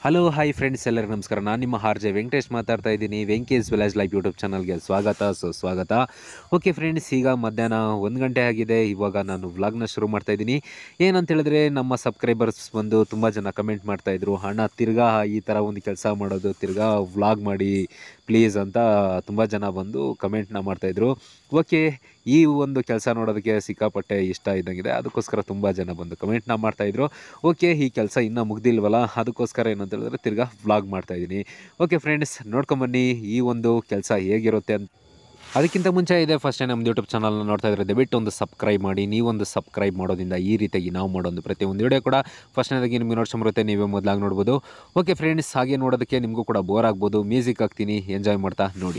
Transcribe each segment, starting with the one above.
hello hi friends ಎಲ್ಲರಿಗೂ ನಮಸ್ಕಾರ ನಾನು ನಿಮ್ಮ ಆರ್ ಜೆ ವೆಂಕಟೇಶ್ ಮಾತಾಡ್ತಾ ಇದ್ದೀನಿ ವೆಂಕೇಶ್ ವಿಲೇಜ್ ಲೈಫ್ ಯೂಟ್ಯೂಬ್ ಚಾನಲ್ಗೆ ಸ್ವಾಗತ ಸೊ ಸ್ವಾಗತ ಓಕೆ ಫ್ರೆಂಡ್ಸ್ ಈಗ ಮಧ್ಯಾಹ್ನ ಒಂದು ಗಂಟೆ ಆಗಿದೆ ಇವಾಗ ನಾನು ವ್ಲಾಗ್ನ ಶುರು ಮಾಡ್ತಾ ಇದ್ದೀನಿ ಏನಂತ ಹೇಳಿದ್ರೆ ನಮ್ಮ ಸಬ್ಸ್ಕ್ರೈಬರ್ಸ್ ಬಂದು ತುಂಬ ಜನ ಕಮೆಂಟ್ ಮಾಡ್ತಾಯಿದ್ರು ಅಣ್ಣ ತಿರ್ಗಾ ಈ ಥರ ಒಂದು ಕೆಲಸ ಮಾಡೋದು ತಿರ್ಗಾ ವ್ಲಾಗ್ ಮಾಡಿ ಪ್ಲೀಸ್ ಅಂತ ತುಂಬ ಜನ ಬಂದು ಕಮೆಂಟ್ನ ಮಾಡ್ತಾಯಿದ್ರು ಓಕೆ ಈ ಒಂದು ಕೆಲಸ ನೋಡೋದಕ್ಕೆ ಸಿಕ್ಕಾಪಟ್ಟೆ ಇಷ್ಟ ಇದ್ದಂಗಿದೆ ಅದಕ್ಕೋಸ್ಕರ ತುಂಬ ಜನ ಬಂದು ಕಮೆಂಟ್ನ ಮಾಡ್ತಾಯಿದ್ರು ಓಕೆ ಈ ಕೆಲಸ ಇನ್ನೂ ಮುಗ್ದಿಲ್ವಲ್ಲ ಅದಕ್ಕೋಸ್ಕರ ಏನಂತ ಹೇಳಿದ್ರೆ ತಿರ್ಗಾ ವ್ಲಾಗ್ ಮಾಡ್ತಾಯಿದ್ದೀನಿ ಓಕೆ ಫ್ರೆಂಡ್ಸ್ ನೋಡ್ಕೊಂಬನ್ನಿ ಈ ಒಂದು ಕೆಲಸ ಹೇಗಿರುತ್ತೆ ಅಂತ ಅದಕ್ಕಿಂತ ಮುಂಚೆ ಇದೆ ಫಸ್ಟ್ ಟೈಮ್ ನಮ್ಮ ಯೂಟ್ಯೂಬ್ ಚಾನಲ್ನ ನೋಡ್ತಾ ಇದ್ರೆ ದಯವಿಟ್ಟು ಒಂದು ಸಬ್ಸ್ಕ್ರೈಬ್ ಮಾಡಿ ನೀವೊಂದು ಸಬ್ಸ್ಕ್ರೈಬ್ ಮಾಡೋದ್ರಿಂದ ಈ ರೀತಿಯಾಗಿ ನಾವು ಮಾಡೋ ಪ್ರತಿಯೊಂದು ವಿಡಿಯೋ ಕೂಡ ಫಸ್ಟ್ನೇದಾಗಿ ನಿಮಗೆ ನೋಡ್ಕೊಂಬರುತ್ತೆ ನೀವೇ ಮೊದಲಾಗಿ ನೋಡ್ಬೋದು ಓಕೆ ಫ್ರೆಂಡ್ಸ್ ಹಾಗೆ ನೋಡೋದಕ್ಕೆ ನಿಮಗೂ ಕೂಡ ಬೋರ್ ಆಗ್ಬೋದು ಮ್ಯೂಸಿಕ್ ಹಾಕ್ತೀನಿ ಎಂಜಾಯ್ ಮಾಡ್ತಾ ನೋಡಿ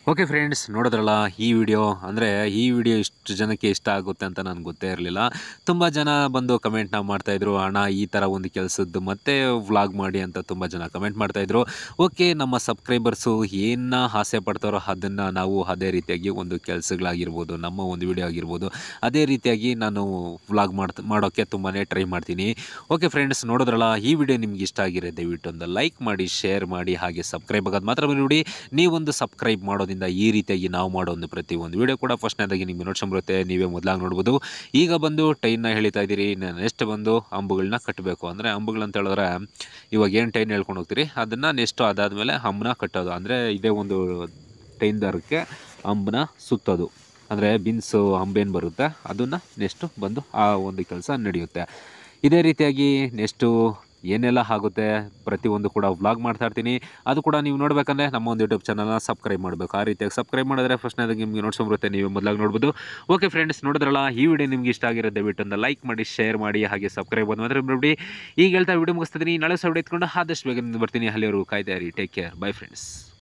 ಓಕೆ ಫ್ರೆಂಡ್ಸ್ ನೋಡಿದ್ರಲ್ಲ ಈ ವಿಡಿಯೋ ಅಂದರೆ ಈ ವಿಡಿಯೋ ಇಷ್ಟು ಜನಕ್ಕೆ ಇಷ್ಟ ಆಗುತ್ತೆ ಅಂತ ನನಗೆ ಗೊತ್ತೇ ಇರಲಿಲ್ಲ ತುಂಬ ಜನ ಬಂದು ಕಮೆಂಟ್ನ ಮಾಡ್ತಾಯಿದ್ರು ಅಣ್ಣ ಈ ಥರ ಒಂದು ಕೆಲಸದ್ದು ಮತ್ತೆ ವ್ಲಾಗ್ ಮಾಡಿ ಅಂತ ತುಂಬ ಜನ ಕಮೆಂಟ್ ಮಾಡ್ತಾಯಿದ್ರು ಓಕೆ ನಮ್ಮ ಸಬ್ಸ್ಕ್ರೈಬರ್ಸು ಏನ ಆಸೆ ಪಡ್ತಾರೋ ಅದನ್ನು ನಾವು ಅದೇ ರೀತಿಯಾಗಿ ಒಂದು ಕೆಲಸಗಳಾಗಿರ್ಬೋದು ನಮ್ಮ ಒಂದು ವಿಡಿಯೋ ಆಗಿರ್ಬೋದು ಅದೇ ರೀತಿಯಾಗಿ ನಾನು ವ್ಲಾಗ್ ಮಾಡ್ತ ಮಾಡೋಕ್ಕೆ ತುಂಬಾ ಟ್ರೈ ಮಾಡ್ತೀನಿ ಓಕೆ ಫ್ರೆಂಡ್ಸ್ ನೋಡಿದ್ರಲ್ಲ ಈ ವಿಡಿಯೋ ನಿಮ್ಗೆ ಇಷ್ಟ ಆಗಿರೋ ದಯವಿಟ್ಟು ಒಂದು ಲೈಕ್ ಮಾಡಿ ಶೇರ್ ಮಾಡಿ ಹಾಗೆ ಸಬ್ಸ್ಕ್ರೈಬ್ ಆಗೋದು ಮಾತ್ರ ನೋಡಿ ನೀವೊಂದು ಸಬ್ಸ್ಕ್ರೈಬ್ ಮಾಡೋದ್ರಿಂದ ಈ ರೀತಿಯಾಗಿ ನಾವು ಮಾಡೋ ಒಂದು ಪ್ರತಿ ಒಂದು ವಿಡಿಯೋ ಕೂಡ ಫಸ್ಟ್ನೇದಾಗಿ ನಿಮಗೆ ನೋಟ್ಸ್ಕೊಂಡ್ ಬರುತ್ತೆ ನೀವೇ ಮೊದಲಾಗಿ ನೋಡ್ಬೋದು ಈಗ ಬಂದು ಟೈನ್ನ ಹೇಳ್ತಾ ಇದ್ದೀರಿ ನೆಕ್ಸ್ಟ್ ಬಂದು ಅಂಬುಗಳನ್ನ ಕಟ್ಟಬೇಕು ಅಂದರೆ ಅಂಬುಗಳಂತ ಹೇಳಿದ್ರೆ ಇವಾಗ ಏನು ಟೈನ್ ಹೇಳ್ಕೊಂಡು ಹೋಗ್ತೀರಿ ಅದನ್ನು ನೆಕ್ಸ್ಟು ಅದಾದಮೇಲೆ ಅಂಬನ್ನ ಕಟ್ಟೋದು ಅಂದರೆ ಇದೇ ಒಂದು ಟೈನ್ ದಾರಕ್ಕೆ ಅಂಬನ್ನ ಸುತ್ತೋದು ಅಂದರೆ ಬಿನ್ಸು ಅಂಬೇನು ಬರುತ್ತೆ ಅದನ್ನು ನೆಕ್ಸ್ಟು ಬಂದು ಆ ಒಂದು ಕೆಲಸ ನಡೆಯುತ್ತೆ ಇದೇ ರೀತಿಯಾಗಿ ನೆಕ್ಸ್ಟು ಏನೆಲ್ಲ ಆಗುತ್ತೆ ಪ್ರತಿಯೊಂದು ಕೂಡ ವ್ಲಾಗ್ ಮಾಡ್ತಾ ಇರ್ತೀನಿ ಅದು ಕೂಡ ನೀವು ನೋಡಬೇಕಂದ್ರೆ ನಮ್ಮ ಒಂದು ಯೂಟ್ಯೂಬ್ ಚಾನಲ್ನ ಸಬ್ಸ್ಕ್ರೈಬ್ ಮಾಡಬೇಕು ಆ ರೀತಿಯಾಗಿ ಸಬ್ಸ್ಕ್ರೈಬ್ ಮಾಡಿದ್ರೆ ಫಸ್ಟ್ನೇದಾಗಿ ನಿಮಗೆ ನೋಡ್ಸ್ಕೊಂಬರುತ್ತೆ ನೀವು ಮೊದಲಾಗಿ ನೋಡ್ಬೋದು ಓಕೆ ಫ್ರೆಂಡ್ಸ್ ನೋಡಿದ್ರಲ್ಲ ಈ ವಿಡಿಯೋ ನಿಮ್ಗೆ ಇಷ್ಟ ಆಗಿರೋ ದಯವಿಟ್ಟು ಒಂದು ಲೈಕ್ ಮಾಡಿ ಶೇರ್ ಮಾಡಿ ಹಾಗೆ ಸಬ್ಸ್ಕ್ರೈಬ್ ಬಂದು ಮಾತ್ರ ಬಿಡಿ ಈಗ ಹೇಳ್ತಾ ವಿಡಿಯೋ ಮುಗಿಸ್ತಿದ್ದೀನಿ ನಾಳೆ ಸಹ ವಿಡಿಯೋ ಎತ್ಕೊಂಡು ಆದಷ್ಟು ಬೇಗ ಬರ್ತೀನಿ ಅಲ್ಲಿವರೆಗೂ ಕಾಯ್ತಾ ಇರಿ ಟೇಕ್ ಕೇರ್ ಬೈ ಫ್ರೆಂಡ್ಸ್